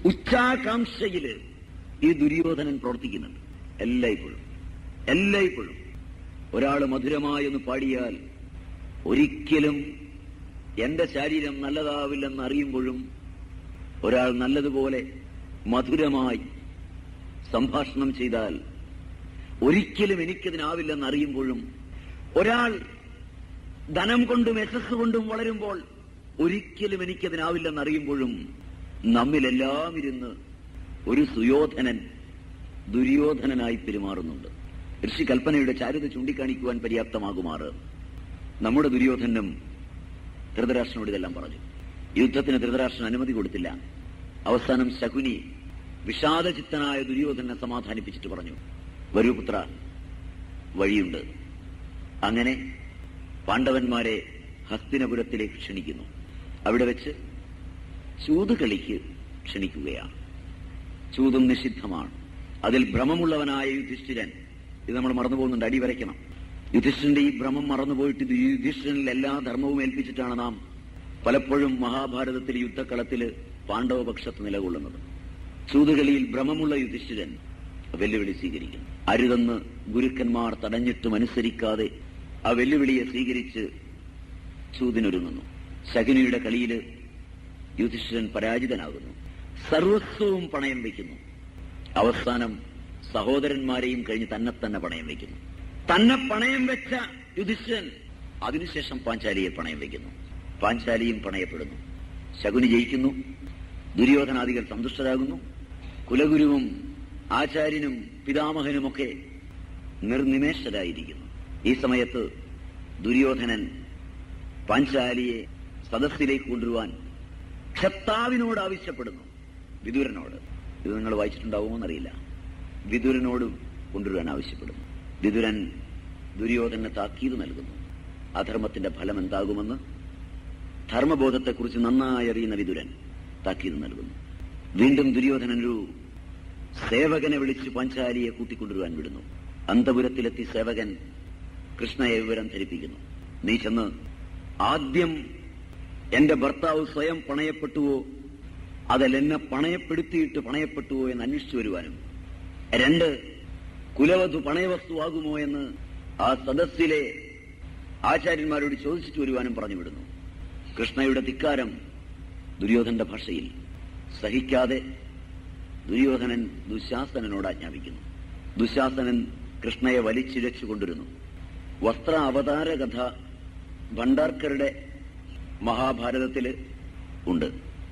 ഉച്ചാകാംക്ഷയില് ഈ ദുര്യോധനൻ പ്രവർത്തിക്കുന്നുണ്ട് എല്ലായ്പ്പോഴും എല്ലായ്പ്പോഴും ഒരാൾ മധുരമായൊന്ന് പാടിയാൽ ഒരിക്കലും എന്റെ ശരീരം നല്ലതാവില്ലെന്ന് അറിയുമ്പോഴും ഒരാൾ നല്ലതുപോലെ മധുരമായി സംഭാഷണം ചെയ്താൽ ഒരിക്കലും എനിക്കതിനാവില്ലെന്ന് അറിയുമ്പോഴും ഒരാൾ ധനം കൊണ്ടും യശസ് കൊണ്ടും വളരുമ്പോൾ ഒരിക്കലും എനിക്കതിനാവില്ലെന്ന് അറിയുമ്പോഴും നമ്മിലെല്ലാം ഇരുന്ന് ഒരു സുയോധനൻ ദുര്യോധനനായി പെരുമാറുന്നുണ്ട് ഋഷി കൽപ്പനയുടെ ചാരുത ചൂണ്ടിക്കാണിക്കുവാൻ പര്യാപ്തമാകുമാറ് നമ്മുടെ ദുര്യോധനും ധൃതരാഷ്ട്രനോട് ഇതെല്ലാം പറഞ്ഞു യുദ്ധത്തിന് ധൃതരാഷ്ട്രൻ അനുമതി കൊടുത്തില്ല അവസാനം ശകുനി വിഷാദചിത്തനായ ദുര്യോധനെ സമാധാനിപ്പിച്ചിട്ട് പറഞ്ഞു വരൂ പുത്ര വഴിയുണ്ട് അങ്ങനെ പാണ്ഡവന്മാരെ ഹസ്തിനപുരത്തിലേക്ക് ക്ഷണിക്കുന്നു അവിടെ വെച്ച് ചൂതുകളിക്ക് ക്ഷണിക്കുകയാണ് ചൂതും നിഷിദ്ധമാണ് അതിൽ ഭ്രമമുള്ളവനായ യുധിഷ്ഠിരൻ ഇത് നമ്മൾ മറന്നു പോകുന്നുണ്ട് അടി വരയ്ക്കണം യുധിഷ്ഠിരന്റെ ഈ ഭ്രമം മറന്നുപോയിട്ട് ഇത് യുധിഷ്ഠിരനിൽ എല്ലാ ധർമ്മവും ഏൽപ്പിച്ചിട്ടാണ് നാം പലപ്പോഴും മഹാഭാരതത്തിൽ യുദ്ധക്കളത്തിൽ പാണ്ഡവപക്ഷത്ത് നിലകൊള്ളുന്നത് ചൂതുകളിയിൽ ഭ്രമമുള്ള യുധിഷ്ഠിരൻ വെല്ലുവിളി സ്വീകരിക്കും അരുതെന്ന് ഗുരുക്കന്മാർ തടഞ്ഞിട്ടും അനുസരിക്കാതെ ആ വെല്ലുവിളിയെ സ്വീകരിച്ച് ചൂതിനൊരുങ്ങുന്നു ശകുനിയുടെ കളിയില് യുധിഷ്ഠിരൻ പരാജിതനാകുന്നു സർവസ്വവും പണയം വയ്ക്കുന്നു അവസാനം സഹോദരന്മാരെയും കഴിഞ്ഞ് തന്നെ തന്നെ പണയം വയ്ക്കുന്നു തന്നെ പണയം വെച്ച യുധിഷ്ഠിരൻ അതിനുശേഷം പാഞ്ചാലിയെ പണയം വയ്ക്കുന്നു പാഞ്ചാലിയും പണയപ്പെടുന്നു ശകുനി ജയിക്കുന്നു ദുര്യോധനാദികൾ സന്തുഷ്ടരാകുന്നു കുലഗുരുവും ആചാര്യനും പിതാമഹനുമൊക്കെ നിർനിമേഷരായിരിക്കുന്നു ഈ സമയത്ത് ദുര്യോധനൻ പാഞ്ചാലിയെ സദസ്സിലേക്ക് കൊണ്ടുവരുവാൻ ക്ഷത്താവിനോട് ആവശ്യപ്പെടുന്നു വിദുരനോട് ഇത് നിങ്ങൾ വായിച്ചിട്ടുണ്ടാവുമോ എന്നറിയില്ല വിദുരനോട് കൊണ്ടുവരാൻ ആവശ്യപ്പെടുന്നു വിദുരൻ ദുര്യോധന താക്കീത് നൽകുന്നു അധർമ്മത്തിന്റെ ഫലം എന്താകുമെന്ന് ധർമ്മബോധത്തെക്കുറിച്ച് നന്നായി അറിയുന്ന വിദുരൻ താക്കീത് നൽകുന്നു വീണ്ടും ദുര്യോധനൻ ഒരു സേവകനെ വിളിച്ച് പാഞ്ചാലിയെ കൂട്ടിക്കൊണ്ടുവരുവാൻ വിടുന്നു അന്തപുരത്തിലെത്തി സേവകൻ കൃഷ്ണയെ വിവരം ധരിപ്പിക്കുന്നു നീ ചെന്ന് ആദ്യം എന്റെ ഭർത്താവ് സ്വയം പണയപ്പെട്ടുവോ അതല്ല എന്നെ പണയപ്പെടുത്തിയിട്ട് പണയപ്പെട്ടുവോ എന്ന് അന്വേഷിച്ചു വരുവാനും രണ്ട് കുലവധു പണയവസ്തുവാകുമോ എന്ന് ആ സദസ്സിലെ ആചാര്യന്മാരോട് ചോദിച്ചിട്ട് വരുവാനും പറഞ്ഞു വിടുന്നു കൃഷ്ണയുടെ ധിക്കാരം ദുര്യോധന്റെ ഭാഷയിൽ സഹിക്കാതെ ദുര്യോധനൻ ദുശാസനനോട് ആജ്ഞാപിക്കുന്നു ദുശാസനൻ കൃഷ്ണയെ വലിച്ചിഴച്ചു കൊണ്ടിരുന്നു വസ്ത്ര അവതാര കഥ ഭണ്ഡാർക്കരുടെ മഹാഭാരതത്തില് ഉണ്ട്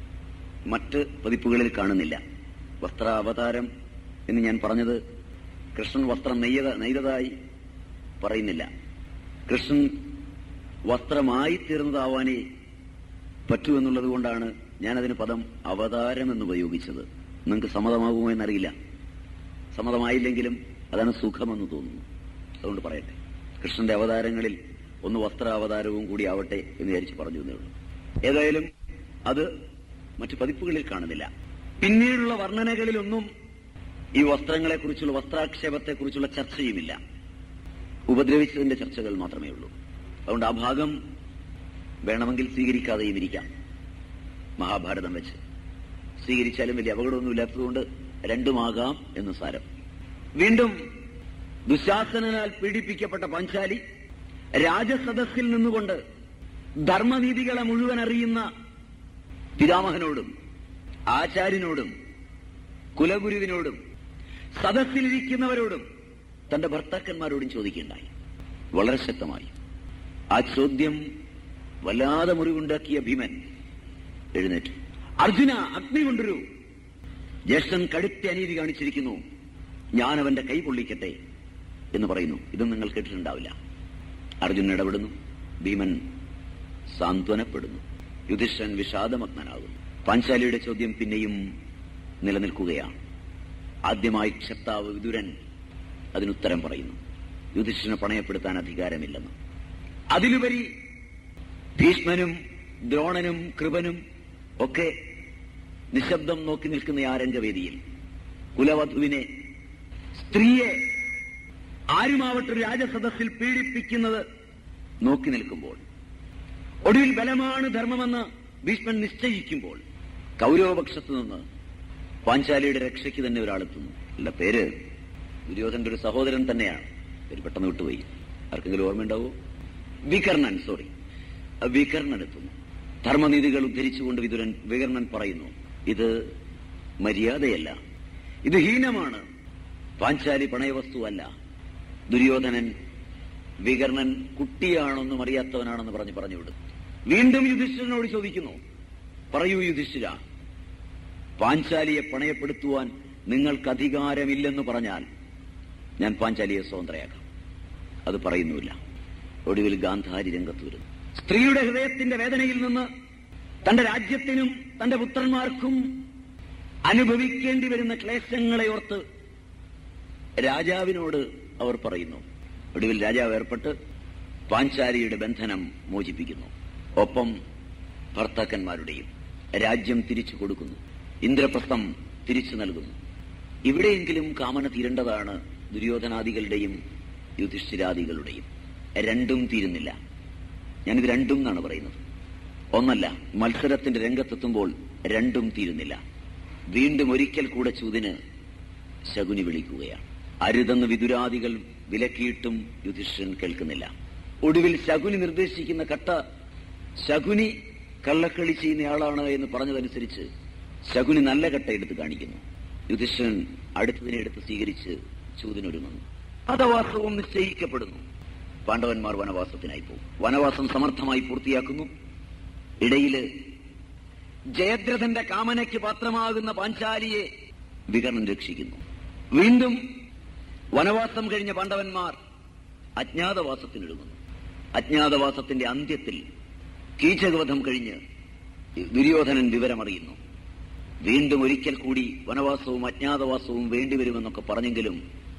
മറ്റ് പതിപ്പുകളിൽ കാണുന്നില്ല വസ്ത്രാവതാരം എന്ന് ഞാൻ പറഞ്ഞത് കൃഷ്ണൻ വസ്ത്രം നെയ്യത നെയ്തതായി പറയുന്നില്ല കൃഷ്ണൻ വസ്ത്രമായി തീർന്നതാവാനേ പറ്റൂ എന്നുള്ളത് കൊണ്ടാണ് ഞാനതിന് പദം അവതാരം എന്ന് ഉപയോഗിച്ചത് നിങ്ങൾക്ക് സമ്മതമാകുമോ എന്നറിയില്ല സമ്മതമായില്ലെങ്കിലും അതാണ് സുഖമെന്ന് തോന്നുന്നു അതുകൊണ്ട് പറയട്ടെ കൃഷ്ണന്റെ അവതാരങ്ങളിൽ ഒന്ന് വസ്ത്രാവതാരവും കൂടി ആവട്ടെ എന്ന് വിചാരിച്ച് പറഞ്ഞു എന്നേ ഉള്ളൂ ഏതായാലും അത് മറ്റു പതിപ്പുകളിൽ കാണുന്നില്ല പിന്നീടുള്ള വർണ്ണനകളിലൊന്നും ഈ വസ്ത്രങ്ങളെക്കുറിച്ചുള്ള വസ്ത്രാക്ഷേപത്തെക്കുറിച്ചുള്ള ചർച്ചയുമില്ല ഉപദ്രവിച്ചതിന്റെ ചർച്ചകൾ മാത്രമേ ഉള്ളൂ അതുകൊണ്ട് ആ ഭാഗം വേണമെങ്കിൽ സ്വീകരിക്കാതെയും ഇരിക്കാം മഹാഭാരതം വെച്ച് സ്വീകരിച്ചാലും വലിയ അപകടമൊന്നുമില്ലാത്തതുകൊണ്ട് രണ്ടുമാകാം എന്ന് സാരം വീണ്ടും ദുശാസനാൽ പീഡിപ്പിക്കപ്പെട്ട പാഞ്ചാലി രാജസദസ്സിൽ നിന്നുകൊണ്ട് ധർമ്മനീതികളെ മുഴുവൻ അറിയുന്ന പിതാമഹനോടും ആചാര്യനോടും കുലഗുരുവിനോടും സദസ്സിലിരിക്കുന്നവരോടും തന്റെ ഭർത്താക്കന്മാരോടും ചോദിക്കുകയുണ്ടായി വളരെ ശക്തമായി ആ ചോദ്യം വല്ലാതെ മുറിവുണ്ടാക്കിയ ഭീമൻ എഴുന്നേറ്റു അർജുന അഗ്നി കൊണ്ടുവരൂ ജ്യേഷ്ഠൻ കടുത്ത അനീതി കാണിച്ചിരിക്കുന്നു ഞാൻ അവന്റെ കൈ പൊള്ളിക്കട്ടെ എന്ന് പറയുന്നു ഇതും നിങ്ങൾ കേട്ടിട്ടുണ്ടാവില്ല അർജുനൻ ഇടപെടുന്നു ഭീമൻ സാന്ത്വനപ്പെടുന്നു യുധിഷ്ഠൻ വിഷാദമഗ്നനാകുന്നു പാഞ്ചാലിയുടെ ചോദ്യം പിന്നെയും നിലനിൽക്കുകയാണ് ആദ്യമായി ക്ഷത്താവ് വിതുരൻ അതിനുത്തരം പറയുന്നു യുധിഷ്ഠിനെ പണയപ്പെടുത്താൻ അധികാരമില്ലെന്ന് അതിലുപരി ഭീഷ്മനും ദ്രോണനും കൃപനും ഒക്കെ നിശബ്ദം നോക്കി നിൽക്കുന്ന ആ രംഗവേദിയിൽ കുലവധുവിനെ സ്ത്രീയെ ആരുമാവട്ടെ ഒരു രാജസദസ്സിൽ പീഡിപ്പിക്കുന്നത് നോക്കി നിൽക്കുമ്പോൾ ഒടുവിൽ ബലമാണ് ധർമ്മമെന്ന് ഭീഷ്മൻ നിശ്ചയിക്കുമ്പോൾ കൗരവപക്ഷത്തു നിന്ന് പാഞ്ചാലിയുടെ രക്ഷയ്ക്ക് തന്നെ ഒരാളെത്തുന്നു അല്ല പേര് ദുര്യോധന്റെ ഒരു സഹോദരൻ തന്നെയാണ് പേര് പെട്ടെന്ന് വിട്ടുപോയി ആർക്കെങ്കിലും ഓർമ്മയുണ്ടാവോ വികർണൻ സോറി വികർണൻ എത്തുന്നു ധർമ്മനീതികൾ ഉദ്ധരിച്ചുകൊണ്ട് വിതുരൻ വികർണൻ പറയുന്നു ഇത് മര്യാദയല്ല ഇത് ഹീനമാണ് പാഞ്ചാലി പണയവസ്തുവല്ല ദുര്യോധനൻ വികർണൻ കുട്ടിയാണെന്നും അറിയാത്തവനാണെന്ന് പറഞ്ഞ് പറഞ്ഞു വിടും വീണ്ടും യുധിഷ്ഠിരനോട് ചോദിക്കുന്നു പറയൂ യുധിഷ്ഠിര പാഞ്ചാലിയെ പണയപ്പെടുത്തുവാൻ നിങ്ങൾക്ക് അധികാരമില്ലെന്ന് പറഞ്ഞാൽ ഞാൻ പാഞ്ചാലിയെ സ്വതന്ത്രയാക്കാം അത് പറയുന്നുമില്ല ഒടുവിൽ ഗാന്ധാരി രംഗത്ത് വരുന്നു സ്ത്രീയുടെ ഹൃദയത്തിന്റെ വേദനയിൽ നിന്ന് തന്റെ രാജ്യത്തിനും തന്റെ പുത്രന്മാർക്കും അനുഭവിക്കേണ്ടി വരുന്ന ക്ലേശങ്ങളെ ഓർത്ത് രാജാവിനോട് അവർ പറയുന്നു ഒടുവിൽ രാജാവ് ഏർപ്പെട്ട് പാഞ്ചാലിയുടെ ബന്ധനം മോചിപ്പിക്കുന്നു ഒപ്പം ഭർത്താക്കന്മാരുടെയും രാജ്യം തിരിച്ചു കൊടുക്കുന്നു ഇന്ദ്രപ്രസ്ഥം തിരിച്ചു നൽകുന്നു ഇവിടെയെങ്കിലും കാമന തീരേണ്ടതാണ് ദുര്യോധനാദികളുടെയും യുധിഷ്ഠിരാദികളുടെയും രണ്ടും തീരുന്നില്ല ഞാനിത് രണ്ടും എന്നാണ് പറയുന്നത് ഒന്നല്ല മത്സരത്തിന്റെ രംഗത്തെത്തുമ്പോൾ രണ്ടും തീരുന്നില്ല വീണ്ടും ഒരിക്കൽ കൂടെ ചൂതിന് ശകുനി വിളിക്കുകയാണ് അരുതെന്ന് വിതുരാദികൾ വിലക്കിയിട്ടും യുധിഷ്ഠിരൻ കേൾക്കുന്നില്ല ഒടുവിൽ ശകുനി നിർദ്ദേശിക്കുന്ന കട്ട ശകുനി കള്ളക്കളി ചെയ്യുന്നയാളാണ് എന്ന് പറഞ്ഞതനുസരിച്ച് ശകുനി നല്ല കട്ട എടുത്ത് കാണിക്കുന്നു യുധിഷ്ഠിരൻ അടുത്തതിനെ എടുത്ത് സ്വീകരിച്ച് ചൂതിനൊരുങ്ങുന്നു വനവാസവും നിശ്ചയിക്കപ്പെടുന്നു പാണ്ഡവന്മാർ വനവാസത്തിനായി പോകും വനവാസം സമർത്ഥമായി പൂർത്തിയാക്കുന്നു ഇടയില് ജയദ്രഥന്റെ കാമനയ്ക്ക് പാത്രമാകുന്ന പാഞ്ചാലിയെ വികർണൻ രക്ഷിക്കുന്നു വീണ്ടും വനവാസം കഴിഞ്ഞ പാണ്ഡവന്മാർ അജ്ഞാതവാസത്തിനൊരുങ്ങുന്നു അജ്ഞാതവാസത്തിന്റെ അന്ത്യത്തിൽ കീചകവധം കഴിഞ്ഞ് ദുര്യോധനൻ വിവരമറിയുന്നു വീണ്ടും ഒരിക്കൽ കൂടി വനവാസവും അജ്ഞാതവാസവും വേണ്ടിവരുമെന്നൊക്കെ പറഞ്ഞെങ്കിലും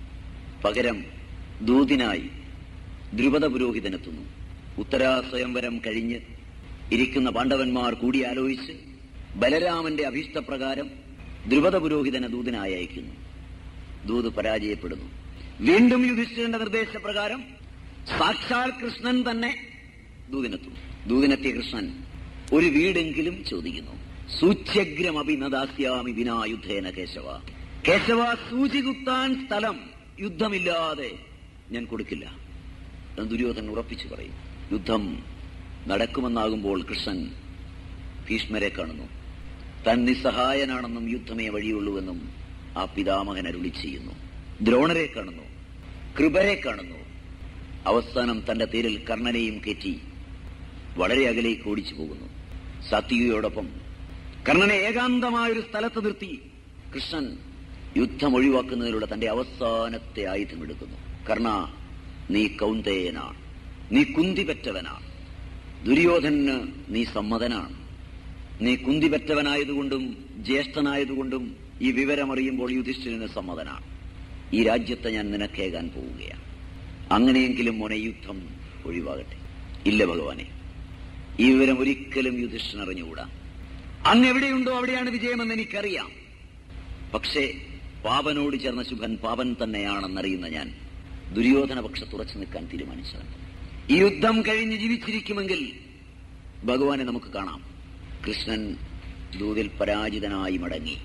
പകരം ദൂതിനായി ദ്രുപദ പുരോഹിതനെത്തുന്നു ഉത്തരാ സ്വയംവരം കഴിഞ്ഞ് ഇരിക്കുന്ന പാണ്ഡവന്മാർ കൂടിയാലോചിച്ച് ബലരാമന്റെ അഭീഷ്ടപ്രകാരം ദ്രുപദ പുരോഹിതനെ ദൂതനായി അയക്കുന്നു ദൂത് പരാജയപ്പെടുന്നു വീണ്ടും യുധിഷ്ഠിരന്റെ നിർദ്ദേശപ്രകാരം സാക്ഷാൽ കൃഷ്ണൻ തന്നെ ദൂതിനെത്തുന്നു ദൂതിനെത്തിയ കൃഷ്ണൻ ഒരു വീടെങ്കിലും ചോദിക്കുന്നു സൂച്യഗ്രമപി നദാസ്യാമി വിനാ യുദ്ധേന കേശവ കേശവ സൂചി കുത്താൻ സ്ഥലം യുദ്ധമില്ലാതെ ഞാൻ കൊടുക്കില്ല എന്ന് ദുര്യോധനൻ ഉറപ്പിച്ചു പറയും യുദ്ധം നടക്കുമെന്നാകുമ്പോൾ കൃഷ്ണൻ ഭീഷ്മരെ കാണുന്നു താൻ നിസ്സഹായനാണെന്നും യുദ്ധമേ വഴിയുള്ളൂവെന്നും ആ പിതാമഹൻ അരുളി ചെയ്യുന്നു ദ്രോണരെ കാണുന്നു കൃപരെ കാണുന്നു അവസാനം തന്റെ തേരിൽ കർണനെയും കയറ്റി വളരെ അകലേക്ക് ഓടിച്ചു പോകുന്നു സത്യയോടൊപ്പം കർണനെ ഏകാന്തമായൊരു സ്ഥലത്ത് നിർത്തി കൃഷ്ണൻ യുദ്ധം ഒഴിവാക്കുന്നതിലൂടെ തന്റെ അവസാനത്തെ ആയുധം എടുക്കുന്നു കർണ നീ കൗന്ദേയനാണ് നീ കുന്തിപെറ്റവനാണ് ദുര്യോധനന് നീ സമ്മതനാണ് നീ കുന്തിപെറ്റവനായതുകൊണ്ടും ജ്യേഷ്ഠനായതുകൊണ്ടും ഈ വിവരമറിയുമ്പോൾ യുധിഷ്ഠിരന് സമ്മതനാണ് ഈ രാജ്യത്തെ ഞാൻ നിനക്കേകാൻ പോവുകയാണ് അങ്ങനെയെങ്കിലും മോനെ യുദ്ധം ഒഴിവാകട്ടെ ഇല്ല ഭഗവാനെ ഈ വിവരം ഒരിക്കലും യുധിഷ്ഠിരൻ അറിഞ്ഞുകൂടാ അങ്ങ് എവിടെയുണ്ടോ അവിടെയാണ് വിജയമെന്ന് എനിക്കറിയാം പക്ഷേ പാപനോട് ചേർന്ന ശുഭൻ പാപൻ തന്നെയാണെന്നറിയുന്ന ഞാൻ ദുര്യോധന പക്ഷത്ത് ഉറച്ചു നിൽക്കാൻ തീരുമാനിച്ചതാണ് ഈ യുദ്ധം കഴിഞ്ഞ് ജീവിച്ചിരിക്കുമെങ്കിൽ ഭഗവാനെ നമുക്ക് കാണാം കൃഷ്ണൻ ദൂതിൽ പരാജിതനായി മടങ്ങി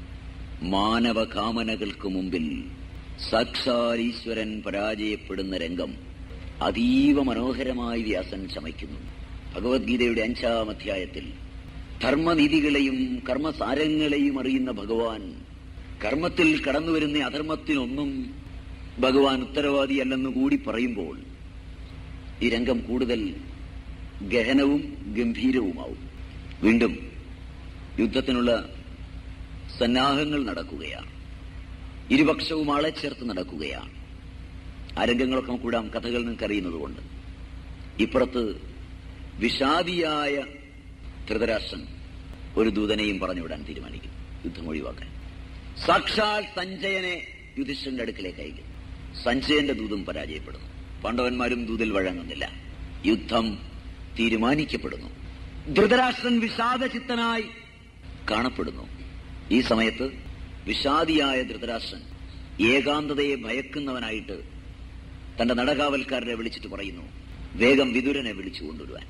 മാനവകാമനകൾക്ക് മുമ്പിൽ സാക്ഷാൽ ഈശ്വരൻ പരാജയപ്പെടുന്ന രംഗം അതീവ മനോഹരമായി വ്യാസൻ ചമയ്ക്കുന്നു ഭഗവത്ഗീതയുടെ അഞ്ചാം അധ്യായത്തിൽ ധർമ്മനീതികളെയും കർമ്മസാരങ്ങളെയും അറിയുന്ന ഭഗവാൻ കർമ്മത്തിൽ കടന്നുവരുന്ന അധർമ്മത്തിനൊന്നും ഭഗവാൻ ഉത്തരവാദിയല്ലെന്ന് കൂടി പറയുമ്പോൾ ഈ രംഗം കൂടുതൽ ഗഹനവും ഗംഭീരവുമാവും വീണ്ടും യുദ്ധത്തിനുള്ള സന്നാഹങ്ങൾ നടക്കുകയാണ് ഇരുപക്ഷവും ആളെ ചേർത്ത് നടക്കുകയാണ് ആ രംഗങ്ങളൊക്കെ കൂടാം കഥകൾ നിങ്ങൾക്ക് അറിയുന്നതുകൊണ്ട് ഇപ്പുറത്ത് വിഷാദിയായ ധൃതരാഷ്ട്രൻ ഒരു ദൂതനെയും പറഞ്ഞുവിടാൻ തീരുമാനിക്കും യുദ്ധം ഒഴിവാക്കാൻ സാക്ഷാൽ സഞ്ജയനെ യുധിഷ്ഠന്റെ അടുക്കിലേക്ക് അയക്കും സഞ്ജയന്റെ ദൂതും പരാജയപ്പെടുന്നു പാണ്ഡവന്മാരും ദൂതിൽ വഴങ്ങുന്നില്ല യുദ്ധം തീരുമാനിക്കപ്പെടുന്നു ധൃതരാഷ്ട്രൻ വിഷാദചിത്തനായി കാണപ്പെടുന്നു ഈ സമയത്ത് വിഷാദിയായ ധൃതരാഷ്ട്രൻ ഏകാന്തതയെ ഭയക്കുന്നവനായിട്ട് തന്റെ നടകാവൽക്കാരനെ വിളിച്ചിട്ട് പറയുന്നു വേഗം വിതുരനെ വിളിച്ചു കൊണ്ടുവരുവാൻ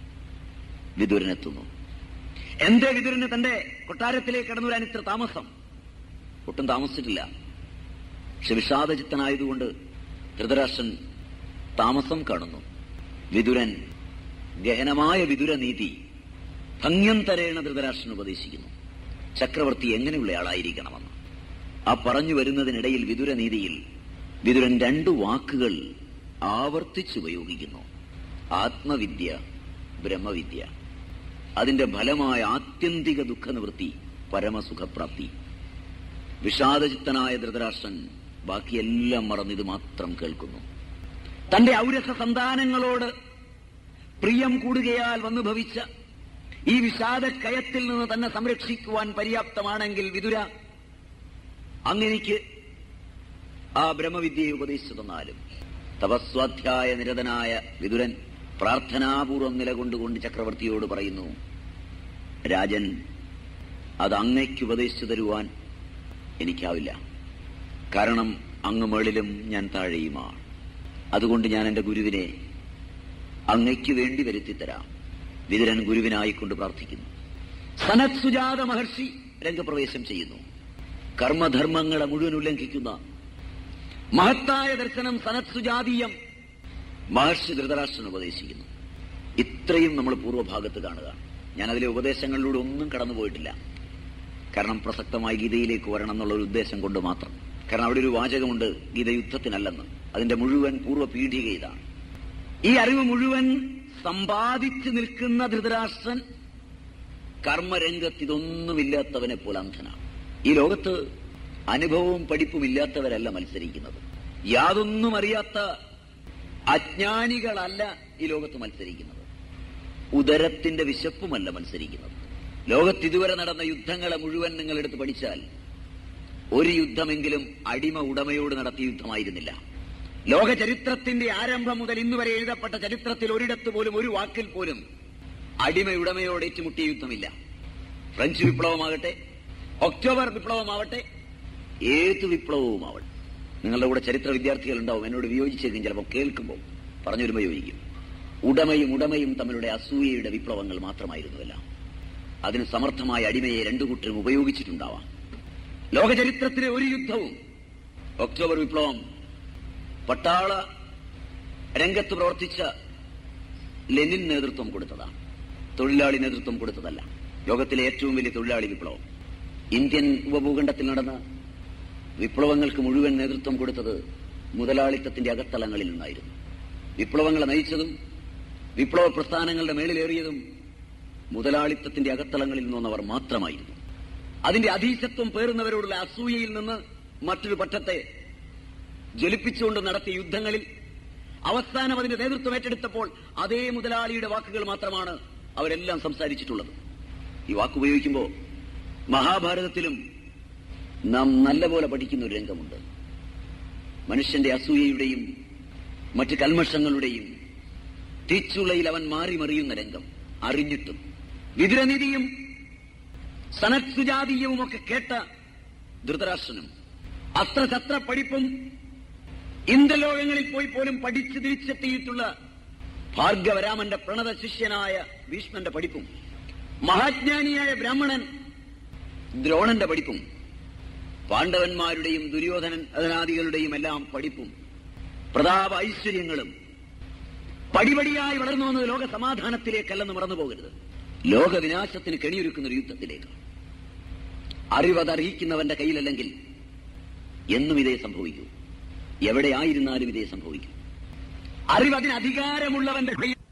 വിതുരനെത്തുന്നു എന്തേ വിതുരന് തന്റെ കൊട്ടാരത്തിലേക്ക് കടന്നു വരാൻ ഇത്ര താമസം ഒട്ടും താമസിച്ചിട്ടില്ല പക്ഷെ വിഷാദചിത്തനായതുകൊണ്ട് ധൃതരാഷ്ട്രൻ താമസം കാണുന്നു വിതുരൻ ഗഹനമായ വിതുരനീതി ഭംഗ്യം തരേണ ധൃതരാഷ്ട്രൻ ഉപദേശിക്കുന്നു ചക്രവർത്തി എങ്ങനെയുള്ള ആളായിരിക്കണമെന്ന് ആ പറഞ്ഞു വരുന്നതിനിടയിൽ വിതുരനീതിയിൽ വിതുരൻ രണ്ടു വാക്കുകൾ ആവർത്തിച്ചുപയോഗിക്കുന്നു ആത്മവിദ്യ ബ്രഹ്മവിദ്യ അതിന്റെ ഫലമായ ആത്യന്തിക ദുഃഖനിവൃത്തി പരമസുഖപ്രാപ്തി വിഷാദചിത്തനായ ധൃതരാഷ്ട്രൻ ബാക്കിയെല്ലാം മറന്നിത് മാത്രം കേൾക്കുന്നു തന്റെ ഔരസ സന്താനങ്ങളോട് പ്രിയം കൂടുകയാൽ വന്നു ഭവിച്ച ഈ വിഷാദക്കയത്തിൽ നിന്ന് തന്നെ സംരക്ഷിക്കുവാൻ പര്യാപ്തമാണെങ്കിൽ വിതുര അങ്ങനെക്ക് ആ ബ്രഹ്മവിദ്യയെ ഉപദേശിച്ചു തന്നാലും തപസ്വാധ്യായ നിരതനായ വിതുരൻ പ്രാർത്ഥനാപൂർവം നിലകൊണ്ടുകൊണ്ട് ചക്രവർത്തിയോട് പറയുന്നു രാജൻ അത് അങ്ങയ്ക്ക് ഉപദേശിച്ചു തരുവാൻ എനിക്കാവില്ല കാരണം അങ്ങ് മേളിലും ഞാൻ താഴെയുമാണ് അതുകൊണ്ട് ഞാൻ എന്റെ ഗുരുവിനെ അങ്ങയ്ക്ക് വേണ്ടി വരുത്തിത്തരാം വിതുരൻ ഗുരുവിനായിക്കൊണ്ട് പ്രാർത്ഥിക്കുന്നു സനത് സുജാത മഹർഷി രംഗപ്രവേശം ചെയ്യുന്നു കർമ്മധർമ്മങ്ങളെ മുഴുവൻ ഉല്ലംഘിക്കുന്ന മഹത്തായ ദർശനം സനത് സുജാതീയം മഹർഷി ധൃതരാഷ്ട്രൻ ഉപദേശിക്കുന്നു ഇത്രയും നമ്മൾ പൂർവ്വഭാഗത്ത് കാണുക ഞാൻ അതിലെ ഉപദേശങ്ങളിലൂടെ ഒന്നും കടന്നുപോയിട്ടില്ല കാരണം പ്രസക്തമായി ഗീതയിലേക്ക് വരണം എന്നുള്ള ഒരു ഉദ്ദേശം കൊണ്ട് മാത്രം കാരണം അവിടെ ഒരു വാചകമുണ്ട് ഗീത യുദ്ധത്തിനല്ലെന്ന് അതിന്റെ മുഴുവൻ പൂർവ്വ പീഠിക ഇതാണ് ഈ അറിവ് മുഴുവൻ സമ്പാദിച്ചു നിൽക്കുന്ന ധൃതരാഷ്ട്രൻ കർമ്മരംഗത്ത് ഇതൊന്നുമില്ലാത്തവനെ പോലെ അന്ധനാണ് ഈ ലോകത്ത് അനുഭവവും പഠിപ്പും ഇല്ലാത്തവരല്ല മത്സരിക്കുന്നത് യാതൊന്നും അറിയാത്ത അജ്ഞാനികളല്ല ഈ ലോകത്ത് മത്സരിക്കുന്നത് ഉദരത്തിന്റെ വിശപ്പുമല്ല മത്സരിക്കുന്നത് ലോകത്ത് ഇതുവരെ നടന്ന യുദ്ധങ്ങളെ മുഴുവൻ നിങ്ങൾ എടുത്ത് പഠിച്ചാൽ ഒരു യുദ്ധമെങ്കിലും അടിമ ഉടമയോട് നടത്തിയ യുദ്ധമായിരുന്നില്ല ലോക ചരിത്രത്തിന്റെ ആരംഭം മുതൽ ഇന്നുവരെ എഴുതപ്പെട്ട ചരിത്രത്തിൽ ഒരിടത്ത് പോലും ഒരു വാക്കിൽ പോലും അടിമ ഉടമയോട് ഏറ്റുമുട്ടിയ യുദ്ധമില്ല ഫ്രഞ്ച് വിപ്ലവമാകട്ടെ ഒക്ടോബർ വിപ്ലവമാവട്ടെ ഏത് വിപ്ലവവുമാവട്ടെ നിങ്ങളുടെ കൂടെ ചരിത്ര വിദ്യാർത്ഥികൾ ഉണ്ടാവും എന്നോട് വിയോജിച്ചേക്കും ചിലപ്പോൾ കേൾക്കുമ്പോൾ പറഞ്ഞു വരുമ്പോൾ യോജിക്കും ഉടമയും ഉടമയും തമ്മിലുള്ള അസൂയയുടെ വിപ്ലവങ്ങൾ മാത്രമായിരുന്നുവല്ല അതിന് സമർത്ഥമായ അടിമയെ രണ്ടു കൂട്ടരും ഉപയോഗിച്ചിട്ടുണ്ടാവാം ലോക ചരിത്രത്തിലെ ഒരു യുദ്ധവും ഒക്ടോബർ വിപ്ലവം പട്ടാള രംഗത്ത് പ്രവർത്തിച്ച ലെനിൻ നേതൃത്വം കൊടുത്തതാണ് തൊഴിലാളി നേതൃത്വം കൊടുത്തതല്ല ലോകത്തിലെ ഏറ്റവും വലിയ തൊഴിലാളി വിപ്ലവം ഇന്ത്യൻ ഉപഭൂഖണ്ഡത്തിൽ നടന്ന വിപ്ലവങ്ങൾക്ക് മുഴുവൻ നേതൃത്വം കൊടുത്തത് മുതലാളിത്തത്തിന്റെ അകത്തളങ്ങളിൽ നിന്നായിരുന്നു വിപ്ലവങ്ങളെ നയിച്ചതും വിപ്ലവ പ്രസ്ഥാനങ്ങളുടെ മേളിലേറിയതും മുതലാളിത്തത്തിന്റെ അകത്തളങ്ങളിൽ നിന്നവർ മാത്രമായിരുന്നു അതിന്റെ അധീശത്വം പേറുന്നവരോടുള്ള അസൂയയിൽ നിന്ന് മറ്റൊരു പക്ഷത്തെ ജ്വലിപ്പിച്ചുകൊണ്ട് നടത്തിയ യുദ്ധങ്ങളിൽ അവസാനം അതിന്റെ നേതൃത്വം ഏറ്റെടുത്തപ്പോൾ അതേ മുതലാളിയുടെ വാക്കുകൾ മാത്രമാണ് അവരെല്ലാം സംസാരിച്ചിട്ടുള്ളത് ഈ വാക്കുപയോഗിക്കുമ്പോൾ മഹാഭാരതത്തിലും നാം നല്ലപോലെ പഠിക്കുന്ന ഒരു രംഗമുണ്ട് മനുഷ്യന്റെ അസൂയയുടെയും മറ്റ് കൽമഷങ്ങളുടെയും തീച്ചുളയിൽ അവൻ മാറി മറിയുന്ന രംഗം അറിഞ്ഞിട്ടും വിതുരനിധിയും സനത് സുജാതീയവും ഒക്കെ കേട്ട ധൃതരാഷ്ട്രനും അത്ര ചത്ര പഠിപ്പും ഇന്ദ്രലോകങ്ങളിൽ പോയി പോലും പഠിച്ചു തിരിച്ചെത്തിയിട്ടുള്ള ഭാർഗവരാമന്റെ പ്രണത ശിഷ്യനായ ഭീഷ്മന്റെ പഠിപ്പും മഹാജ്ഞാനിയായ ബ്രാഹ്മണൻ ദ്രോണന്റെ പഠിപ്പും പാണ്ഡവന്മാരുടെയും ദുര്യോധനൻ അധനാദികളുടെയും എല്ലാം പഠിപ്പും പ്രതാപ ഐശ്വര്യങ്ങളും പടിപടിയായി വളർന്നു വന്നത് ലോക സമാധാനത്തിലേക്കല്ലെന്ന് മറന്നു പോകരുത് ലോകവിനാശത്തിന് കെണിയൊരുക്കുന്ന ഒരു യുദ്ധത്തിലേക്ക് അറിവതറിയിക്കുന്നവന്റെ കയ്യിലല്ലെങ്കിൽ എന്നും ഇതേ സംഭവിക്കൂ എവിടെയായിരുന്നാലും ഇതേ സംഭവിക്കും അറിവ് അതിന് അധികാരമുള്ളവന്റെ കയ്യിൽ